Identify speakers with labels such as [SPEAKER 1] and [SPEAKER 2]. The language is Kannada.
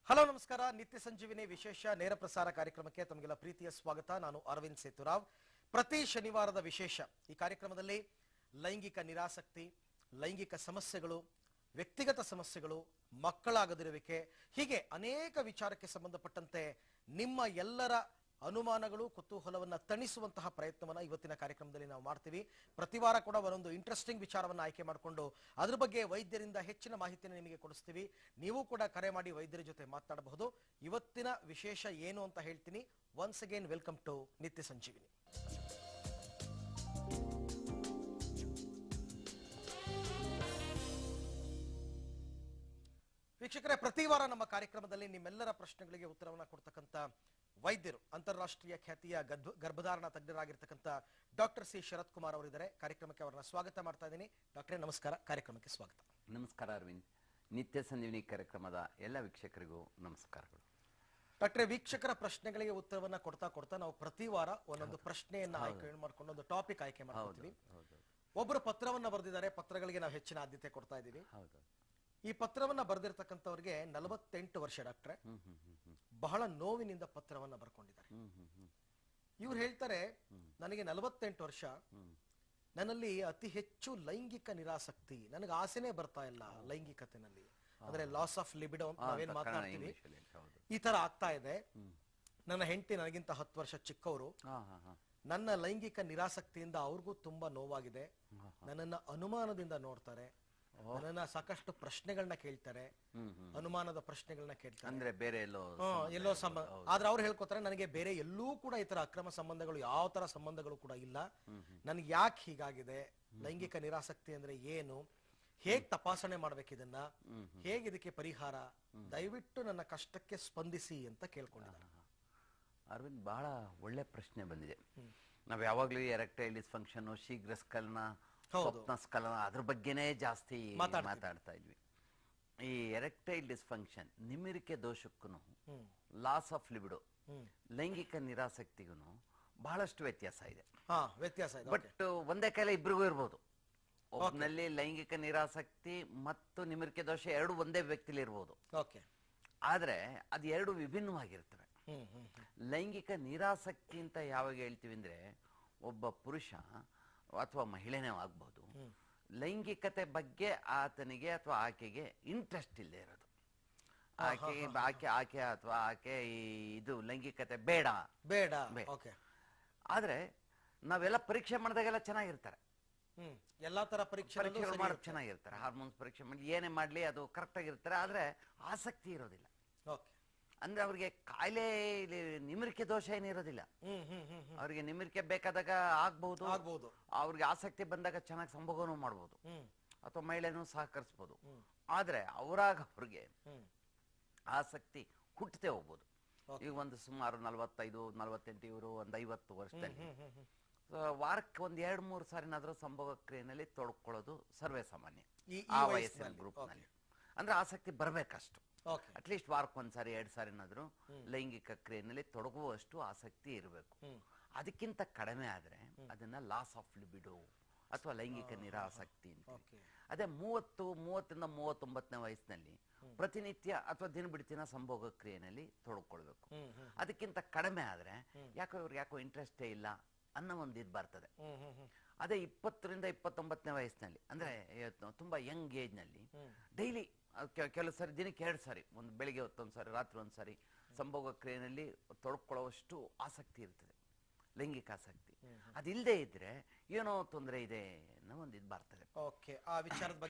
[SPEAKER 1] ಹಲೋ ನಮಸ್ಕಾರ ನಿತ್ಯ ಸಂಜೀವಿನಿ ವಿಶೇಷ ನೇರ ಪ್ರಸಾರ ಕಾರ್ಯಕ್ರಮಕ್ಕೆ ತಮಗೆಲ್ಲ ಪ್ರೀತಿಯ ಸ್ವಾಗತ ನಾನು ಅರವಿಂದ್ ಸೇತುರಾವ್ ಪ್ರತಿ ಶನಿವಾರದ ವಿಶೇಷ ಈ ಕಾರ್ಯಕ್ರಮದಲ್ಲಿ ಲೈಂಗಿಕ ನಿರಾಸಕ್ತಿ ಲೈಂಗಿಕ ಸಮಸ್ಯೆಗಳು ವ್ಯಕ್ತಿಗತ ಸಮಸ್ಯೆಗಳು ಮಕ್ಕಳಾಗದಿರುವಿಕೆ ಹೀಗೆ ಅನೇಕ ವಿಚಾರಕ್ಕೆ ಸಂಬಂಧಪಟ್ಟಂತೆ ನಿಮ್ಮ ಎಲ್ಲರ ಅನುಮಾನಗಳು ಕುತೂಹಲವನ್ನ ತಣಿಸುವಂತಹ ಪ್ರಯತ್ನವನ್ನ ಇವತ್ತಿನ ಕಾರ್ಯಕ್ರಮದಲ್ಲಿ ನಾವು ಮಾಡ್ತೀವಿ ಪ್ರತಿ ವಾರ ಕೂಡ ಒಂದೊಂದು ಇಂಟ್ರೆಸ್ಟಿಂಗ್ ವಿಚಾರವನ್ನ ಆಯ್ಕೆ ಮಾಡಿಕೊಂಡು ಅದ್ರ ಬಗ್ಗೆ ವೈದ್ಯರಿಂದ ಹೆಚ್ಚಿನ ಮಾಹಿತಿಯನ್ನು ನಿಮಗೆ ಕೊಡಿಸ್ತೀವಿ ನೀವು ಕೂಡ ಕರೆ ಮಾಡಿ ವೈದ್ಯರ ಜೊತೆ ಮಾತನಾಡಬಹುದು ಇವತ್ತಿನ ವಿಶೇಷ ಏನು ಅಂತ ಹೇಳ್ತೀನಿ ಒನ್ಸ್ ಅಗೇನ್ ವೆಲ್ಕಮ್ ಟು ನಿತ್ಯ ಸಂಜೀವಿನಿ ವೀಕ್ಷಕರೇ ಪ್ರತಿ ವಾರ ನಮ್ಮ ಕಾರ್ಯಕ್ರಮದಲ್ಲಿ ನಿಮ್ಮೆಲ್ಲರ ಪ್ರಶ್ನೆಗಳಿಗೆ ಉತ್ತರವನ್ನ ಕೊಡ್ತಕ್ಕಂಥ ವೈದ್ಯರು ಅಂತಾರಾಷ್ಟ್ರೀಯ ಖ್ಯಾತಿಯ ಗರ್ಭ ಗರ್ಭಧಾರಣ ತಜ್ಞರಾಗಿರ್ತಕ್ಕಂಥ ಡಾಕ್ಟರ್ ಸಿ ಶರತ್ ಕುಮಾರ್ ಅವರಿದ್ದಾರೆ ಕಾರ್ಯಕ್ರಮಕ್ಕೆ ಅವರನ್ನ ಸ್ವಾಗತ ಮಾಡ್ತಾ ಇದ್ದೀನಿ ಡಾಕ್ಟ್ರೇ ನಮಸ್ಕಾರ ಕಾರ್ಯಕ್ರಮಕ್ಕೆ ಸ್ವಾಗತ
[SPEAKER 2] ನಮಸ್ಕಾರ ಅರವಿಂದ್ ನಿತ್ಯ ಸಂಜೀವಿನಿ ಕಾರ್ಯಕ್ರಮದ ಎಲ್ಲ ವೀಕ್ಷಕರಿಗೂ ನಮಸ್ಕಾರಗಳು
[SPEAKER 1] ಡಾಕ್ಟ್ರೆ ವೀಕ್ಷಕರ ಪ್ರಶ್ನೆಗಳಿಗೆ ಉತ್ತರವನ್ನ ಕೊಡ್ತಾ ಕೊಡ್ತಾ ನಾವು ಪ್ರತಿ ವಾರ ಒಂದೊಂದು ಪ್ರಶ್ನೆಯನ್ನ ಆಯ್ಕೆ ಮಾಡ್ಕೊಂಡು ಒಂದು ಟಾಪಿಕ್ ಆಯ್ಕೆ ಮಾಡ್ಕೊಳ್ತೀವಿ
[SPEAKER 2] ಹೌದು
[SPEAKER 1] ಒಬ್ಬರು ಪತ್ರವನ್ನ ಬರೆದಿದ್ದಾರೆ ಪತ್ರಗಳಿಗೆ ನಾವು ಹೆಚ್ಚಿನ ಆದ್ಯತೆ ಕೊಡ್ತಾ ಇದ್ದೀವಿ
[SPEAKER 2] ಹೌದು
[SPEAKER 1] ಈ ಪತ್ರವನ್ನ ಬರೆದಿರ್ತಕ್ಕಂಥವ್ರಿಗೆ ನಲವತ್ತೆಂಟು ವರ್ಷ ಡಾಕ್ಟ್ರೆ
[SPEAKER 2] ಹ್ಮ್ ಹ್ಮ್ ಹ್ಮ್ ಹ್ಮ್
[SPEAKER 1] ಬಹಳ ನೋವಿನಿಂದ ಪತ್ರವನ್ನ ಬರ್ಕೊಂಡಿದ್ದಾರೆ
[SPEAKER 2] ಹ್ಮ್ ಹ್ಮ್ ಹ್ಮ್
[SPEAKER 1] ಇವ್ರು ಹೇಳ್ತಾರೆ ನನಗೆ ನಲವತ್ತೆಂಟು ವರ್ಷ
[SPEAKER 2] ಹ್ಮ್
[SPEAKER 1] ನನ್ನಲ್ಲಿ ಅತಿ ಹೆಚ್ಚು ಲೈಂಗಿಕ ನಿರಾಸಕ್ತಿ ನನಗೆ ಆಸೆನೇ ಬರ್ತಾ ಇಲ್ಲ ಲೈಂಗಿಕತೆನಲ್ಲಿ ಅಂದ್ರೆ ಲಾಸ್ ಆಫ್ ಲಿಬಿಡೋ ಅಂತ ನಾವೇನ್
[SPEAKER 2] ಅಂತ ಕನ್ನಡ
[SPEAKER 1] ಮಾತಾಡ್ತೀವಿ
[SPEAKER 2] ಇಂಗ್ಲಿಷಲ್ಲಿ ಹೌದು
[SPEAKER 1] ಈ ತರ ಆಗ್ತಾ ಇದೆ ನನ್ನ ಹೆಂಡತಿ ನನಗಿಂತ ಹತ್ತು ವರ್ಷ ಚಿಕ್ಕವರು
[SPEAKER 2] ಹಾ ಹಾ ಹಾ
[SPEAKER 1] ನನ್ನ ಲೈಂಗಿಕ ನಿರಾಸಕ್ತಿಯಿಂದ ಅವ್ರಿಗೂ ತುಂಬಾ ನೋವಾಗಿದೆ ನನ್ನನ್ನ ಅನುಮಾನದಿಂದ ನೋಡ್ತಾರೆ ನನ್ನನ್ನ ಸಾಕಷ್ಟು ಪ್ರಶ್ನೆಗಳನ್ನ ಕೇಳ್ತಾರೆ
[SPEAKER 2] ಹ್ಮ್ ಹ್ಮ್
[SPEAKER 1] ಅನುಮಾನದ ಪ್ರಶ್ನೆಗಳನ್ನ ಕೇಳ್ತಾರೆ
[SPEAKER 2] ಅಂದ್ರೆ ಬೇರೆ ಎಲ್ಲೋ
[SPEAKER 1] ಹ್ಮ್, ಎಲ್ಲೋ ಸಂಬಂಧ ಆದ್ರೆ ಅವ್ರು ಹೇಳ್ಕೊತಾರೆ ನನಗೆ ಬೇರೆ ಎಲ್ಲೂ ಕೂಡ ಈ ತರ ಅಕ್ರಮ ಸಂಬಂಧಗಳು ಯಾವ ತರ ಸಂಬಂಧಗಳು ಕೂಡ ಇಲ್ಲ ನನ್ಗೆ ಯಾಕೆ ಹೀಗಾಗಿದೆ ಲೈಂಗಿಕ ನಿರಾಸಕ್ತಿ ಅಂದ್ರೆ ಏನು ಹೇಗ್ ತಪಾಸಣೆ ಮಾಡ್ಬೇಕು ಇದನ್ನ ಹೇಗ್ ಇದಕ್ಕೆ ಪರಿಹಾರ ದಯವಿಟ್ಟು ನನ್ನ ಕಷ್ಟಕ್ಕೆ ಸ್ಪಂದಿಸಿ ಅಂತ ಕೇಳ್ಕೊಂಡಿದ್ದಾರೆ
[SPEAKER 2] ಅರವಿಂದ್ ಬಹಳ ಒಳ್ಳೆ ಪ್ರಶ್ನೆ ಬಂದಿದೆ ನಾವ್ ಯಾವಾಗ್ಲೂ ಎರೆಕ್ಟೈಲ್ ಡಿಸ್ಫಂಕ್ಷನ್ ಶೀಘ್ರ ಸ್ಖಲನ ಸ್ವಪ್ನ ಸ್ಖಲನ ಅದ್ರ ಬಗ್ಗೆನೇ ಜಾಸ್ತಿ ಮಾತಾಡ್ತಾ ಇದ್ವಿ ಈ ಎರೆಕ್ಟೈಲ್ ಡಿಸ್ಫಂಕ್ಷನ್ ನಿಮಿರಿಕೆ ದೋಷಕ್ಕೂ
[SPEAKER 1] hmm
[SPEAKER 2] loss of libido
[SPEAKER 1] hmm
[SPEAKER 2] ಲೈಂಗಿಕ ನಿರಾಸಕ್ತಿಗೂ ಬಹಳಷ್ಟು ವ್ಯತ್ಯಾಸ ಇದೆ
[SPEAKER 1] ಹಾ ವ್ಯತ್ಯಾಸ ಇದೆ
[SPEAKER 2] ಬಟ್ ಒಂದೇ ಕಾಲ ಇಬ್ರಿಗೂ ಇರ್ಬೋದು ಒಬ್ಬನಲ್ಲಿ ಲೈಂಗಿಕ ನಿರಾಸಕ್ತಿ ಮತ್ತು ನಿಮಿರಿಕೆ ದೋಷ ಎರಡು ಒಂದೇ ವ್ಯಕ್ತಿಲಿ ಇರ್ಬೋದು
[SPEAKER 1] ಓಕೆ
[SPEAKER 2] ಆದ್ರೆ ಅದು ಎರಡು ವಿಭಿನ್ನವಾಗಿರ್ತವೆ
[SPEAKER 1] ಹ್ಮ್ ಹ್ಮ್ ಹ್ಮ್.
[SPEAKER 2] ಲೈಂಗಿಕ ನಿರಾಸಕ್ತಿ ಅಂತ ಯಾವಾಗ ಹೇಳ್ತೀವಿ ಅಂದ್ರೆ ಒಬ್ಬ ಪುರುಷ ಅಥವಾ ಮಹಿಳೆನೇ ಆಗ್ಬಹುದು ಲೈಂಗಿಕತೆ ಬಗ್ಗೆ ಆತನಿಗೆ ಅಥವಾ ಆಕೆಗೆ ಇಂಟ್ರೆಸ್ಟ್ ಇಲ್ಲದೆ ಇರೋದು ಆಕೆ ಆಕೆ ಆಕೆ ಅಥವಾ ಆಕೆ ಈ ಇದು ಲೈಂಗಿಕತೆ ಬೇಡ
[SPEAKER 1] ಬೇಡ
[SPEAKER 2] ಬೇಡ.
[SPEAKER 1] ಓಕೆ
[SPEAKER 2] ಆದ್ರೆ ನಾವೆಲ್ಲ ಪರೀಕ್ಷೆ ಮಾಡಿದಾಗೆಲ್ಲ ಚೆನ್ನಾಗಿರ್ತಾರೆ
[SPEAKER 1] ಹ್ಮ್ ಎಲ್ಲಾ ತರ ಪರೀಕ್ಷೆ
[SPEAKER 2] ಪರೀಕ್ಷೆಗಳು ಮಾಡೋದು ಚೆನ್ನಾಗಿರ್ತಾರೆ ಹಾರ್ಮೋನ್ಸ್ ಪರೀಕ್ಷೆ ಮಾಡಿ ಏನೇ ಮಾಡ್ಲಿ ಅದು ಕರೆಕ್ಟ್ ಆಗಿರ್ತಾರೆ ಆದ್ರೆ ಆಸಕ್ತಿ ಇರೋದಿಲ್ಲ
[SPEAKER 1] ಓಕೆ
[SPEAKER 2] ಅಂದ್ರೆ ಅವ್ರಿಗೆ ಕಾಯಿಲೆ ಇಲ್ಲಿ ನಿಮಿರಿಕೆ ದೋಷ ಏನಿರೋದಿಲ್ಲ
[SPEAKER 1] ಹ್ಮ್ ಹ್ಮ್ ಹ್ಮ್ ಹ್ಮ್
[SPEAKER 2] ಅವ್ರಿಗೆ ನಿಮಿರಿಕೆ ಬೇಕಾದಾಗ ಆಗ್ಬಹುದು
[SPEAKER 1] ಆಗ್ಬೋದು
[SPEAKER 2] ಅವ್ರಿಗೆ ಆಸಕ್ತಿ ಬಂದಾಗ ಚೆನ್ನಾಗಿ ಸಂಭೋಗನೂ ಮಾಡ್ಬೋದು
[SPEAKER 1] ಹ್ಮ್
[SPEAKER 2] ಅಥವಾ ಮಹಿಳೆನೂ ಸಹಕರಿಸ್ಬೋದು ಆದ್ರೆ ಅವರಾಗ ಅವ್ರಿಗೆ
[SPEAKER 1] ಹ್ಮ್
[SPEAKER 2] ಆಸಕ್ತಿ ಹುಟ್ಟತೆ ಹೋಗ್ಬೋದು ಈಗ ಒಂದು ಸುಮಾರು ನಲವತ್ತೈದು ನಲವತ್ತೆಂಟು ಇವರು ಒಂದು ಐವತ್ತು ವರ್ಷದಲ್ಲಿ
[SPEAKER 1] ಹ್ಮ್ ಹ್ಮ್ ಹ್ಮ್
[SPEAKER 2] ಆ, ವಾರಕ್ಕೆ ಒಂದ್ ಎರಡ್ ಮೂರು ಸಾರಿನಾದ್ರೂ ಸಂಭೋಗ ಕ್ರಿಯೆನಲ್ಲಿ ತೊಡ್ಕೊಳ್ಳೋದು ಸರ್ವೇ ಸಾಮಾನ್ಯ
[SPEAKER 1] ಈ- ಈ
[SPEAKER 2] ಆ
[SPEAKER 1] ವಯಸ್ಸಿನಲ್ಲಿ,
[SPEAKER 2] ವಯಸ್ಸಿನ ಗ್ರೂಪ್ ನಲ್ಲಿ ಅಂದ್ರೆ ಆಸಕ್ತಿ ಬರ್ಬೇಕಷ್ಟು
[SPEAKER 1] ಓಕೆ
[SPEAKER 2] ಅಟ್ಲೀಸ್ಟ್ ವಾರಕ್ಕೆ ಒಂದ್ಸಾರಿ ಎರಡ್ ಸಾರಿನಾದ್ರೂ ಲೈಂಗಿಕ ಕ್ರಿಯೆನಲ್ಲಿ ತೊಡಗುವಷ್ಟು ಆಸಕ್ತಿ ಇರಬೇಕು
[SPEAKER 1] ಹ್ಮ್.
[SPEAKER 2] ಅದಕ್ಕಿಂತ ಕಡಿಮೆ ಆದ್ರೆ ಅದನ್ನ ಲಾಸ್ ಆಫ್ ಲಿಬಿಡೋ ಅಥವಾ ಲೈಂಗಿಕ ನಿರಾಸಕ್ತಿ ಅಂತ
[SPEAKER 1] ಓಕೆ
[SPEAKER 2] ಅದೇ ಮೂವತ್ತು ಮೂವತ್ತರಿಂದ ಮೂವತ್ತೊಂಬತ್ತನೇ ವಯಸ್ಸಿನಲ್ಲಿ ಪ್ರತಿನಿತ್ಯ ಅಥವಾ ದಿನಬಿಡ್ತಿನ ಸಂಭೋಗ ಕ್ರಿಯೆನಲ್ಲಿ ತೊಡಕೊಳ್ಬೇಕು
[SPEAKER 1] ಹ್ಮ್ ಹ್ಮ್
[SPEAKER 2] ಅದಕ್ಕಿಂತ ಕಡಿಮೆ ಆದ್ರೆ ಯಾಕೋ ಇವ್ರಿಗೆ ಯಾಕೋ ಇಂಟ್ರೆಸ್ಟೇ ಇಲ್ಲ ಅನ್ನೋ ಒಂದು ಇದು ಬರ್ತದೆ
[SPEAKER 1] ಹ್ಮ್ ಹ್ಮ್ ಹ್ಮ್
[SPEAKER 2] ಅದೇ ಇಪ್ಪತ್ತರಿಂದ ಇಪ್ಪತ್ತೊಂಬತ್ತನೇ ವಯಸ್ಸಿನಲ್ಲಿ ಅಂದ್ರೆ ಇವತ್ತು ತುಂಬಾ ಯಂಗ್ ಏಜ್ ನಲ್ಲಿ ಡೈಲಿ ಕೆಲವು ಸಾರಿ ದಿನಕ್ಕೆ ಎರಡು ಸಾರಿ ಒಂದು ಬೆಳಿಗ್ಗೆ ಹೊತ್ತೊಂದು ಸಾರಿ ರಾತ್ರಿ ಒಂದು ಸಾರಿ ಸಂಭೋಗ ಕ್ರಿಯೆಯಲ್ಲಿ ತೊಡ್ಕೊಳ್ಳುವಷ್ಟು ಆಸಕ್ತಿ ಇರ್ತದೆ ಲೈಂಗಿಕ ಆಸಕ್ತಿ ಅದಿಲ್ಲದೆ ಇದ್ರೆ ಏನೋ ತೊಂದರೆ ಇದೆ ಅನ್ನೋ ಒಂದು ಇದು ಬರ್ತದೆ
[SPEAKER 1] ಓಕೆ ಆ ವಿಚಾರದ ಬಗ್ಗೆ